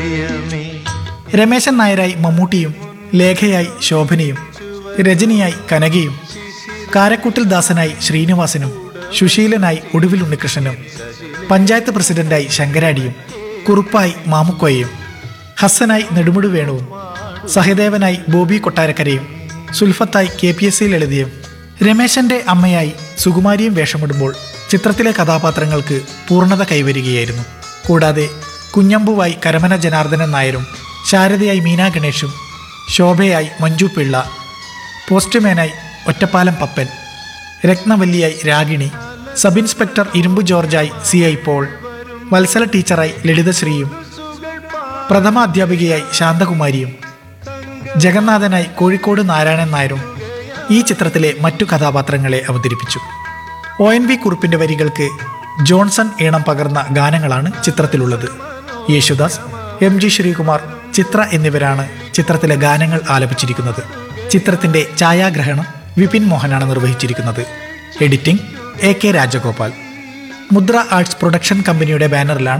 ഹൃദയമേ രമേശൻ നായരായി മമ്മൂട്ടിയും ലേഖയായി ശോഭനയും രജനിയായി കനകയും കാരക്കൂട്ടിൽ ദാസനായി ശ്രീനിവാസനും സുശീലനായി ഒടുവിൽ ഉണ്ണികൃഷ്ണനും പഞ്ചായത്ത് പ്രസിഡന്റായി ശങ്കരാടിയും കുറുപ്പായി മാമുക്കോയയും ഹസ്സനായി നെടുമുടി വേണുവും സഹദേവനായി ബോബി കൊട്ടാരക്കരയും സുൽഫത്തായി കെ പി എസ് സി ലളിതയും രമേശന്റെ അമ്മയായി സുകുമാരിയും വേഷമിടുമ്പോൾ ചിത്രത്തിലെ കഥാപാത്രങ്ങൾക്ക് പൂർണ്ണത കൈവരികയായിരുന്നു കൂടാതെ കുഞ്ഞമ്പുവായി കരമന ജനാർദ്ദനൻ നായരും ശാരദയായി മീനാ ഗണേഷും ശോഭയായി മഞ്ജു പിള്ള പോസ്റ്റ്മാനായി ഒറ്റപ്പാലം പപ്പൻ രത്നവല്ലിയായി രാഗിണി സബ് ഇൻസ്പെക്ടർ ഇരുമ്പു ജോർജായി സി ഐ പോൾ വത്സല ടീച്ചറായി ലളിതശ്രീയും പ്രഥമ അധ്യാപികയായി ശാന്തകുമാരിയും ജഗന്നാഥനായി കോഴിക്കോട് നാരായണൻ നായരും ഈ ചിത്രത്തിലെ മറ്റു കഥാപാത്രങ്ങളെ അവതരിപ്പിച്ചു ഒ എൻ വി കുറുപ്പിന്റെ വരികൾക്ക് ജോൺസൺ ഈണം പകർന്ന ഗാനങ്ങളാണ് ചിത്രത്തിലുള്ളത് യേശുദാസ് എം ജി ശ്രീകുമാർ ചിത്ര എന്നിവരാണ് ചിത്രത്തിലെ ഗാനങ്ങൾ ആലപിച്ചിരിക്കുന്നത് ചിത്രത്തിന്റെ ഛായാഗ്രഹണം വിപിൻ മോഹനാണ് നിർവഹിച്ചിരിക്കുന്നത് editing A K Rajagopal Mudra arts production കമ്പനിയുടെ ബാനറിലാണ്